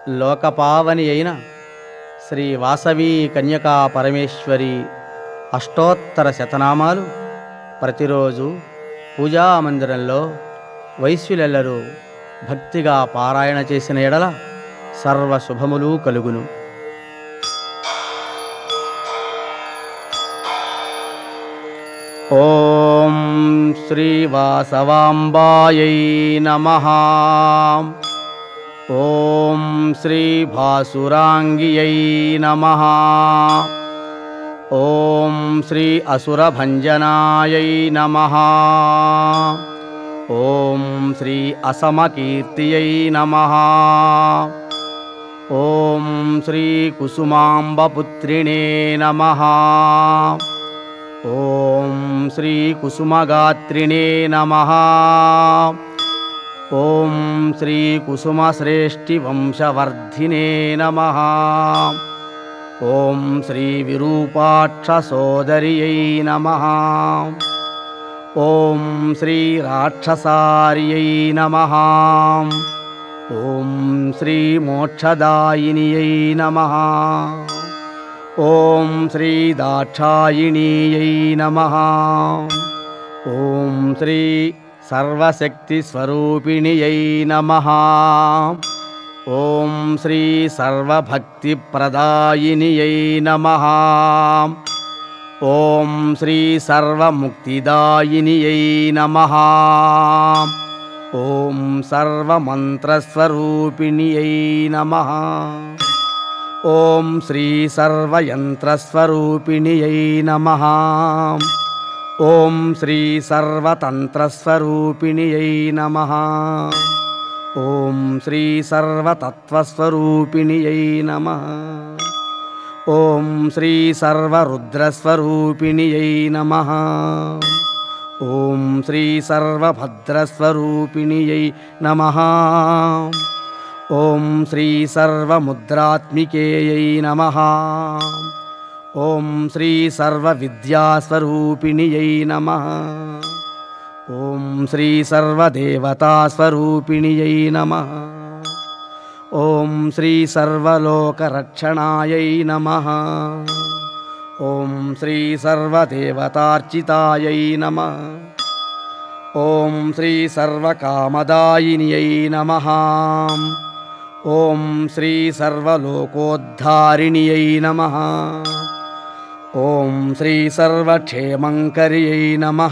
లోకపావని అయిన శ్రీ వాసవి కన్యకా పరమేశ్వరి అష్టోత్తర శతనామాలు ప్రతిరోజు పూజా మందిరంలో వైశ్యులెల్లరూ భక్తిగా పారాయణ చేసిన ఎడల సర్వ శుభములు కలుగును ఓం శ్రీ వాసవాంబాయై నమః ఓం శ్రీ భాసురాంగియై నమః ఓం శ్రీ అసురభంజనాయై నమః ఓం శ్రీ అసమకీర్తియై నమః ఓం శ్రీ కుసుమాంబపుత్రిణే నమః ఓం శ్రీ కుసుమగాత్రిణే నమః ఓం శ్రీ కుసుమశ్రేష్ఠివంశవర్ధినే నమః ఓం శ్రీ విరూపాక్షసోదర్యై నమః ఓం శ్రీ రాక్షసార్యై నమః ఓం శ్రీ మోక్షదాయినియై నమః ఓం శ్రీ దాక్షాయిణీయై నమః ఓం శ్రీ సర్వశక్తిస్వరూపిణియై నమః ఓం శ్రీ సర్వభక్తిప్రదాయినియై నమః ఓం శ్రీ సర్వముక్తిదాయినియై నమః ఓం సర్వమంత్రస్వరూపిణియై నమః ఓం శ్రీ సర్వయంత్రస్వరూపిణియై నమః ఓం శ్రీ సర్వతంత్రస్వరూపిణియై నమః ఓం శ్రీ సర్వతత్వస్వరూపిణియై నమః ఓం శ్రీ సర్వరుద్రస్వరూపిణియై నమః ఓం శ్రీ సర్వభద్రస్వరూపిణియై నమః ఓం శ్రీ సర్వముద్రాత్మికేయై నమః ఓం శ్రీ సర్వవిద్యాస్వరూపిణియై నమః ఓం శ్రీ సర్వదేవతాస్వరూపిణియై నమః ఓం శ్రీ సర్వలోకరక్షణాయై నమః ఓం శ్రీ సర్వదేవతార్చితాయై నమః ఓం శ్రీ సర్వకామదాయిన్యై నమః ఓం శ్రీ సర్వలోకోద్ధారిణ్యై నమః ఓం శ్రీ సర్వక్షేమంకర్యై నమః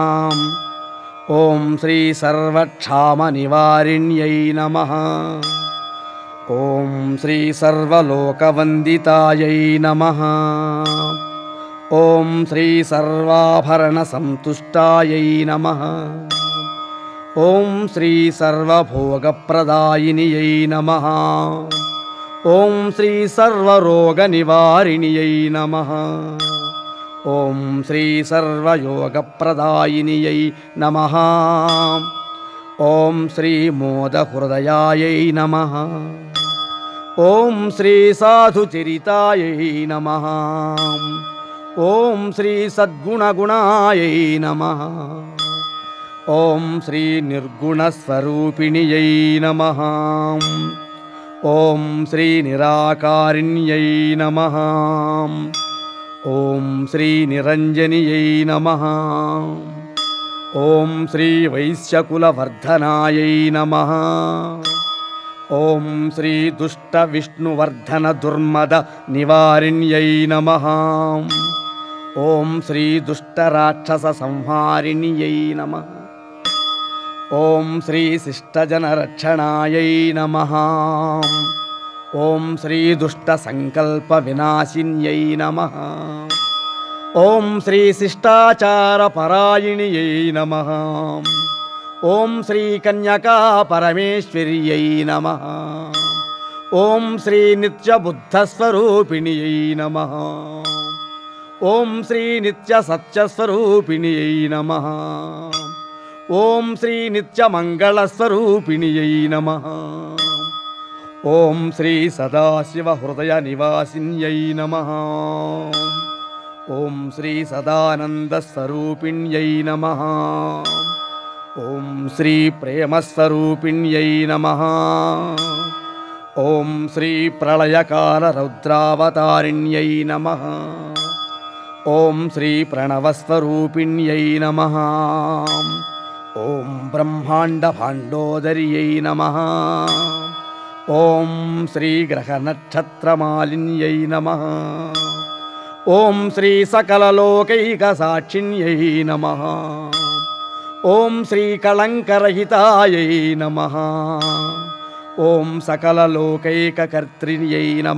ఓం శ్రీ సర్వక్షామనివారిణ్యై నమః ఓం శ్రీ సర్వలోకవందితాయై నమః ఓం శ్రీ సర్వాభరణసంతుష్టాయై నమః ఓం శ్రీ సర్వభోగప్రదాయినియై నమః ఓం శ్రీ సర్వరోగనివారిణియై నమః ఓం శ్రీ సర్వయోగప్రదాయినియై నమః ఓం శ్రీ మోదహృదయాయై నమః ఓం శ్రీ సాధుచరితాయై నమః ఓం శ్రీ సద్గుణగుణాయై నమః ఓం శ్రీ నిర్గుణస్వరూపిణియై నమః ఓం శ్రీ నిరాకారిణ్యై నమః ఓం శ్రీ నిరంజనియై నమః ఓం శ్రీ వైశ్యకులవర్ధనాయై నమః ఓం శ్రీ దుష్టవిష్ణువర్ధన దుర్మద నివారిణ్యై నమః ఓం శ్రీ దుష్టరాక్షస సంహారిణ్యై నమః ఓం శ్రీ శిష్టజనరక్షణాయై నమః ఓం శ్రీ దుష్టసంకల్ప వినాశిన్యై నమః ఓం శ్రీ శిష్టాచారపరాయణియై నమః ఓం శ్రీ కన్యకా పరమేశ్వర్యై నమః ఓం శ్రీ నిత్యబుద్ధస్వరూపిణియై నమః ఓం శ్రీ నిత్యసత్యస్వరూపిణియై నమః ఓం శ్రీ నిత్యమంగళస్వరూపిణియై నమః ఓం శ్రీ సదాశివహృదయ నివాసిన్యై నమః ఓం శ్రీ సదానందస్వరూపిణ్యై నమః ఓం శ్రీ ప్రేమస్వరూపిణ్యై నమ ఓం శ్రీ ప్రళయకాల రౌద్రావతారిణ్యై నమ ఓం శ్రీ ప్రణవస్వరూపిణ్యై నమ ఓం బ్రహ్మాండ భాండోదర్యై నమ ఓం శ్రీ గ్రహనక్షత్రమాలిన్యై నమ ఓం శ్రీ సకలలోకైకసాక్షిణ్యై నమ ఓం శ్రీ కళంకరహితాయై నమ ఓం సకలలోకైకకర్త్రిణ్యై నమ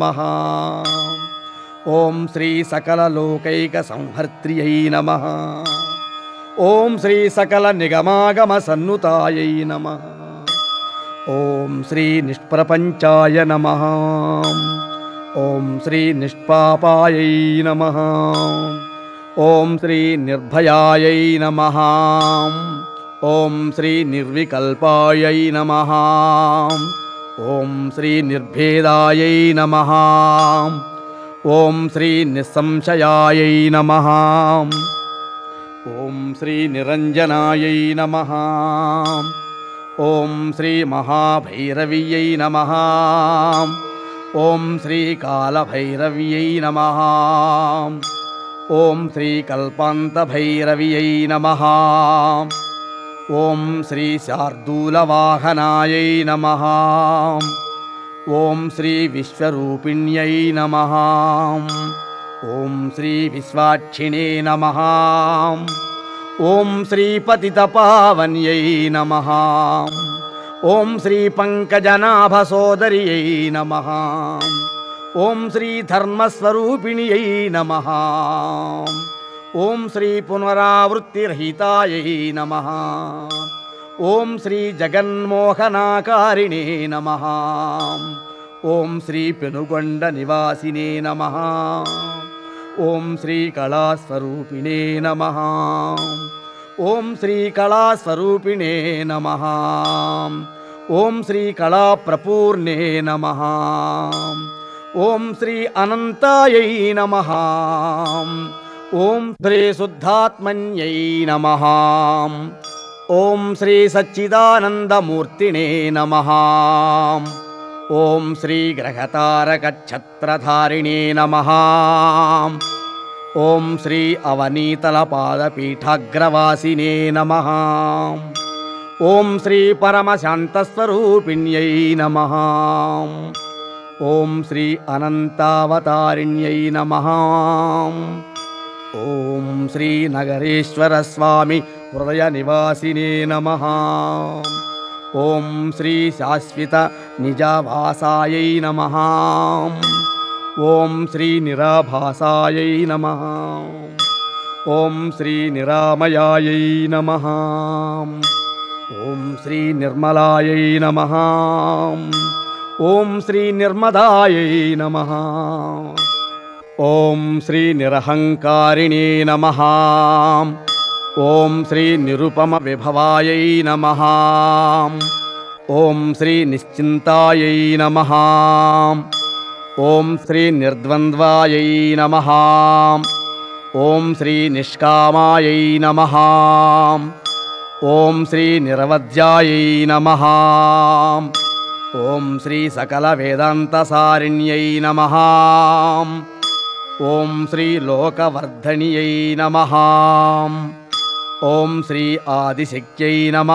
ఓం శ్రీ సకలలోకైకసంహర్త్ర్యై నమ ఓం శ్రీ సకల నిగమాగమ సన్నుతాయై నమ ఓం శ్రీ నిష్ప్రపంచాయ నమ ఓం శ్రీ నిష్పాపాయై నమ ఓం శ్రీ నిర్భయాయై నమ ఓం శ్రీ నిర్వికల్పాయై నమ ఓం శ్రీ నిర్భేదాయై నమ ఓం శ్రీ నిస్సంశయాయై నమ ఓం శ్రీ నిరంజనాయై నమ ఓం శ్రీ మహాభైరవ్యై నమ ఓం శ్రీ కాళభైరవ్యై నమ ఓం శ్రీ కల్పాంతభైరవ్యై నమ ఓం శ్రీ శార్దూలవాహనాయై నమ ఓం శ్రీ విశ్వరూపిణ్యై నమ ఓం శ్రీ విశ్వాక్షిణే నమ ఓం శ్రీ పతితపావన్యై నమ ఓం శ్రీ పంకజనాభసోదర్యై నమ ఓం శ్రీ ధర్మస్వరూపిణ్యై నమ ఓం శ్రీ పునరావృత్తిరహితాయై నమ ఓం శ్రీ జగన్మోహనాకారిణే నమ ఓం శ్రీ పెనుగొండ నివాసినే నమ ఓం శ్రీ కళాస్వరూపిణే నమ ఓం శ్రీ కళాస్వరూపిణే నమ ఓం శ్రీ కళాప్రపూర్ణే నమ ఓం శ్రీ అనంతాయై నమ ఓం శ్రీ శుద్ధాత్మన్యై నమ ఓం శ్రీ సచ్చిదానందమూర్తినే నమ ఓం శ్రీ గ్రహతారకఛత్రధారిణే నమ ఓం శ్రీ అవనీతలపాదపీఠాగ్రవాసినే నమ ఓం శ్రీ పరమశాంతస్వరూపిణ్యై నమ ఓం శ్రీ అనంతావతారిణ్యై నమ ఓం శ్రీ నగరేశ్వర స్వామి హృదయ నివాసినే నమ ఓం శ్రీ శాశ్వత నిజాభాసాయై నమ ఓం శ్రీ నిరాభాసాయై నమ ఓం శ్రీ నిరామయాయై నమ ఓం శ్రీ నిర్మలాయై నమ ఓం శ్రీ నిర్మదాయై నమ ఓం శ్రీ నిరహంకారిణే నమ ఓం శ్రీ నిరుపమ విభవాయై నమ ఓం శ్రీ నిశ్చింతాయై నమ ఓం శ్రీ నిర్ద్వంద్వాయై నమ ఓం శ్రీ నిష్కామాయై నమ ఓం శ్రీ నిరవధ్యాయై నమ ఓం శ్రీ సకల వేదాంతసారిణ్యై నమ ఓం శ్రీ లోకవర్ధణియై నమ ఓం శ్రీ ఆదిశక్త్యై నమ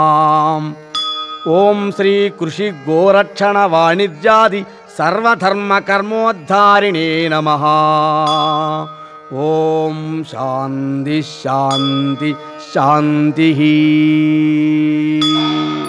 ఓం శ్రీ కృషి గోరక్షణ వాణిజ్యాది సర్వధర్మ కర్మోద్ధారిణే నమ ఓం శాంతి శాంతి శాంతి